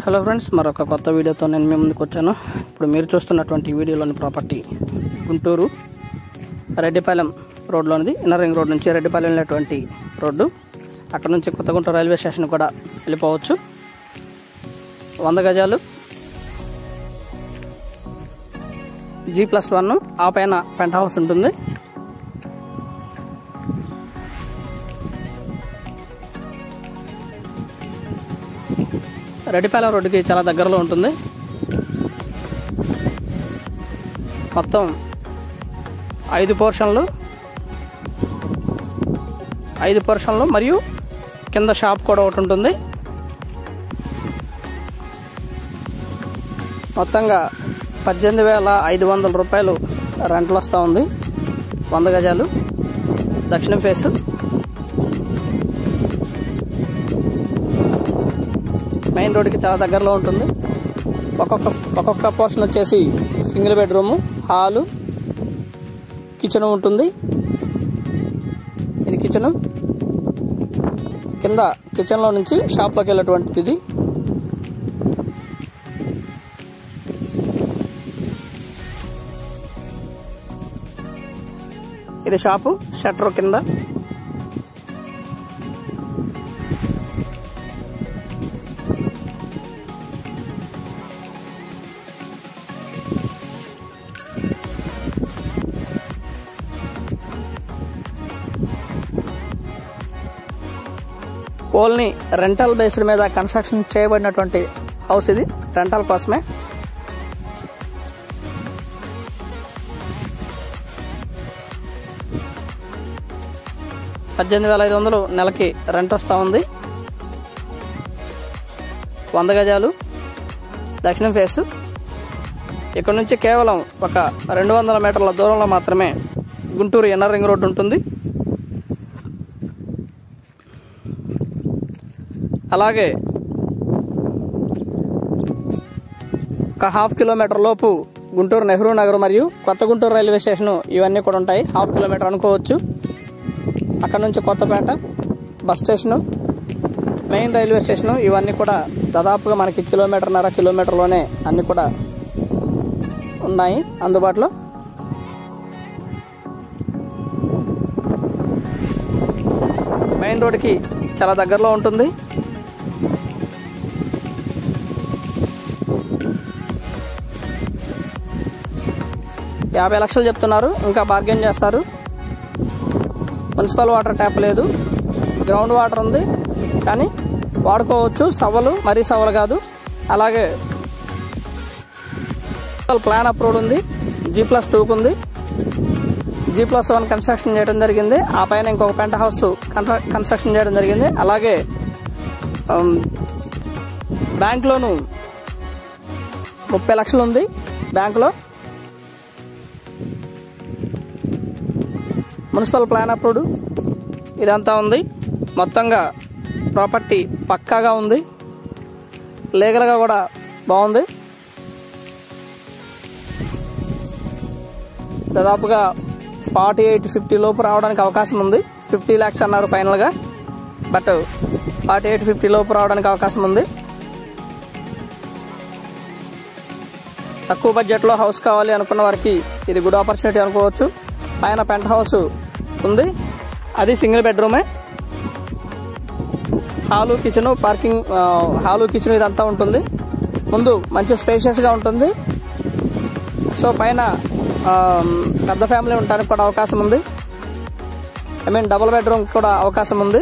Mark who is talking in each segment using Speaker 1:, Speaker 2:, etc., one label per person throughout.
Speaker 1: hello friends మరొక కొత్త వీడియోతో నేను మీ ముందుకు వచ్చాను ఇప్పుడు మీరు చూస్తున్నటువంటి వీడియోలోని ప్రాపర్టీ గుంటూరు రెడ్డిపాలెం రోడ్లోనిది ఇన్నర్ రింగ్ రోడ్ నుంచి రెడ్డిపాలెం వెళ్ళేటువంటి రోడ్డు అక్కడ నుంచి కొత్త గుంటూరు రైల్వే స్టేషన్ కూడా వెళ్ళిపోవచ్చు వంద గజాలు జీ ప్లస్ వన్ ఆ పైన పెంట్ హౌస్ ఉంటుంది రెడ్డిపాలెం రోడ్డుకి చాలా దగ్గరలో ఉంటుంది మొత్తం ఐదు పోర్షన్లు ఐదు పోర్షన్లు మరియు కింద షాప్ కూడా ఒకటి ఉంటుంది మొత్తంగా పద్దెనిమిది వేల ఐదు వందల రూపాయలు రెంట్లు వస్తూ ఉంది వంద గజాలు దక్షిణం ఫేసు మెయిన్ రోడ్కి చాలా దగ్గరలో ఉంటుంది ఒక్కొక్క ఒక్కొక్క పోర్షన్ వచ్చేసి సింగిల్ బెడ్రూము హాలు కిచెన్ ఉంటుంది ఇది కిచెను కింద కిచెన్లో నుంచి షాప్లోకి వెళ్ళేటువంటిది ఇది ఇది షాపు షట్టర్ కింద ఓన్లీ రెంటల్ బేస్డ్ మీద కన్స్ట్రక్షన్ చేయబడినటువంటి హౌస్ ఇది రెంటల్ కోసమే పద్దెనిమిది వేల ఐదు వందలు నెలకి రెంట్ వస్తూ ఉంది వంద గజాలు దక్షిణం ఫేసు ఇక్కడ నుంచి కేవలం ఒక రెండు వందల మీటర్ల దూరంలో మాత్రమే గుంటూరు ఎన్నర్ రింగ్ రోడ్డు ఉంటుంది అలాగే ఒక హాఫ్ కిలోమీటర్ లోపు గుంటూరు నెహ్రూ నగర్ మరియు కొత్త గుంటూరు రైల్వే స్టేషన్ ఇవన్నీ కూడా ఉంటాయి హాఫ్ కిలోమీటర్ అనుకోవచ్చు అక్కడ నుంచి Kothapeta bus station main railway station ఇవన్నీ కూడా దాదాపుగా మనకి కిలోమీటర్న్నర కిలోమీటర్లోనే అన్నీ కూడా ఉన్నాయి అందుబాటులో మెయిన్ రోడ్కి చాలా దగ్గరలో ఉంటుంది యాభై లక్షలు చెప్తున్నారు ఇంకా బార్గెన్ చేస్తారు మున్సిపల్ వాటర్ ట్యాప్ లేదు గ్రౌండ్ వాటర్ ఉంది కానీ వాడుకోవచ్చు సవ్వలు మరీ సవ్వలు కాదు అలాగే ప్లాన్ అప్రూవ్డ్ ఉంది జీ ప్లస్ టూకి ఉంది జీ ప్లస్ వన్ కన్స్ట్రక్షన్ చేయడం జరిగింది ఆ పైన ఇంకొక పెంట హౌస్ కన్స్ట్రక్షన్ చేయడం జరిగింది అలాగే బ్యాంక్ లోను ముప్పై లక్షలు ఉంది బ్యాంకులో మున్సిపల్ ప్లాన్ అప్రూవ్డ్ ఇదంతా ఉంది మొత్తంగా ప్రాపర్టీ పక్కాగా ఉంది లీగల్గా కూడా బాగుంది దాదాపుగా ఫార్టీ ఎయిట్ ఫిఫ్టీ లోపు రావడానికి అవకాశం ఉంది ఫిఫ్టీ ల్యాక్స్ అన్నారు ఫైనల్గా బట్ ఫార్టీ ఎయిట్ ఫిఫ్టీ లోపు రావడానికి అవకాశం ఉంది తక్కువ బడ్జెట్లో హౌస్ కావాలి అనుకున్న వారికి ఇది గుడ్ ఆపర్చునిటీ అనుకోవచ్చు పైన పెంట్ హౌస్ ఉంది అది సింగిల్ బెడ్రూమే hall kitchen parking hall kitchen ఇదంతా ఉంటుంది ముందు మంచి స్పేషియస్గా ఉంటుంది సో పైన పెద్ద ఫ్యామిలీ ఉండడానికి కూడా అవకాశం ఉంది ఐ మీన్ డబుల్ బెడ్రూమ్ కూడా అవకాశం ఉంది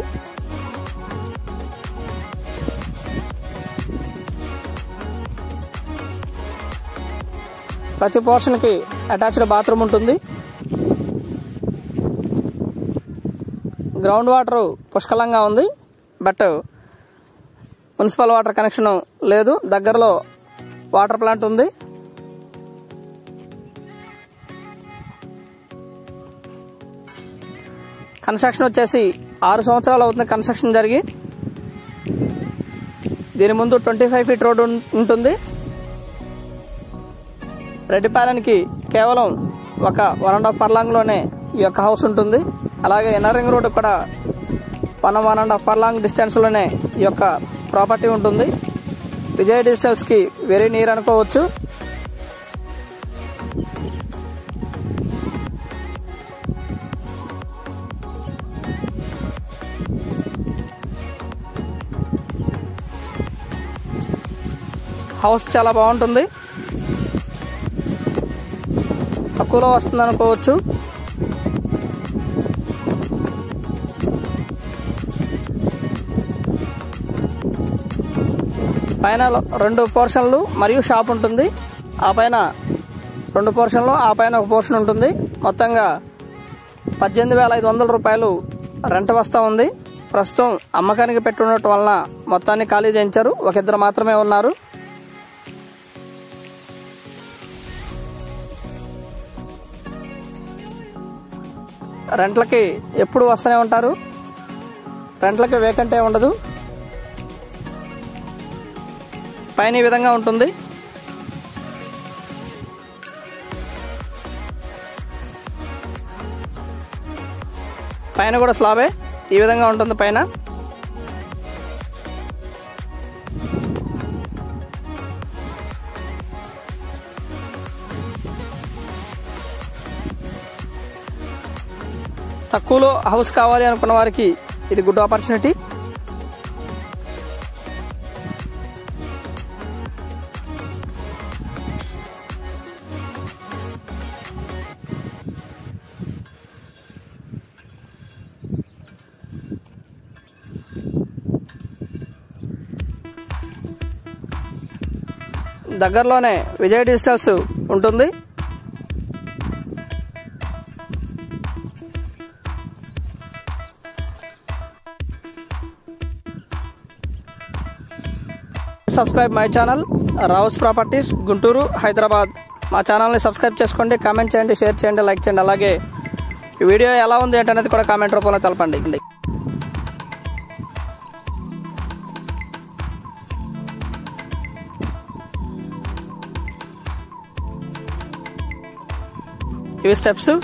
Speaker 1: ప్రతి పోర్షన్కి అటాచ్డ్ బాత్రూమ్ ఉంటుంది గ్రౌండ్ వాటర్ పుష్కలంగా ఉంది బట్ మున్సిపల్ వాటర్ కనెక్షన్ లేదు దగ్గరలో వాటర్ ప్లాంట్ ఉంది కన్స్ట్రక్షన్ వచ్చేసి ఆరు సంవత్సరాలు అవుతుంది కన్స్ట్రక్షన్ జరిగి దీని ముందు ట్వంటీ ఫైవ్ ఫీట్ రోడ్ ఉంటుంది రెడ్డిపాలెంకి కేవలం ఒక వన్ అండ్ హాఫ్ పర్లాంగ్లోనే ఈ యొక్క హౌస్ ఉంటుంది అలాగే ఇన్నర్ రింగ్ రోడ్ కూడా one one and half furlong డిస్టెన్స్లోనే ఈ యొక్క ప్రాపర్టీ ఉంటుంది విజయ్ డిజిటల్స్కి వెరీ నియర్ అనుకోవచ్చు హౌస్ చాలా బాగుంటుంది తక్కువలో వస్తుంది అనుకోవచ్చు పైన రెండు పోర్షన్లు మరియు షాప్ ఉంటుంది ఆ పైన రెండు పోర్షన్లు ఆ పైన ఒక పోర్షన్ ఉంటుంది మొత్తంగా పద్దెనిమిది వేల ఐదు వందల రూపాయలు రెంట్ వస్తూ ఉంది ప్రస్తుతం అమ్మకానికి పెట్టుఉండటం వలన మొత్తాన్ని ఖాళీ చేయించారు ఒక ఇద్దరు మాత్రమే ఉన్నారు రెంట్లకి ఎప్పుడు వస్తూనే ఉంటారు రెంట్లకి వేకంటే ఉండదు పైన ఈ విధంగా ఉంటుంది పైన కూడా స్లాబే ఈ విధంగా ఉంటుంది పైన తక్కువలో హౌస్ కావాలి అనుకున్న వారికి ఇది గుడ్ ఆపర్చునిటీ దగ్గరలోనే విజయ్ డిజిటల్స్ ఉంటుంది subscribe my channel Rao's properties Guntur Hyderabad మా ఛానల్ని సబ్స్క్రైబ్ చేసుకోండి కామెంట్ చేయండి షేర్ చేయండి లైక్ చేయండి అలాగే ఈ వీడియో ఎలా ఉంది ఏంటనేది కూడా కామెంట్ రూపంలో తెలపండి ఇవి స్టెప్స్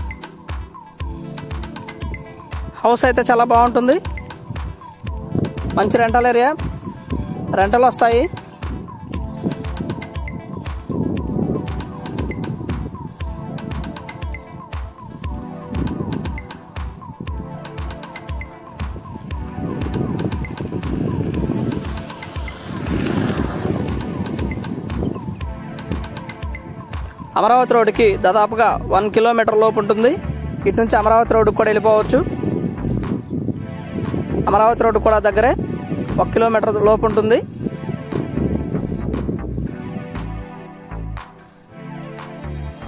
Speaker 1: హౌస్ అయితే చాలా బాగుంటుంది మంచి రెంటల్ ఏరియా రెంటలు వస్తాయి అమరావతి రోడ్డుకి దాదాపుగా వన్ కిలోమీటర్ లోపు ఉంటుంది ఇటు నుంచి అమరావతి రోడ్డుకి కూడా వెళ్ళిపోవచ్చు అమరావతి రోడ్డు కూడా దగ్గరే ఒక కిలోమీటర్ లోపు ఉంటుంది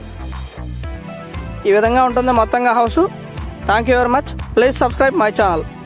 Speaker 1: ఈ విధంగా ఉంటుంది మొత్తంగా house thank you very much please subscribe my channel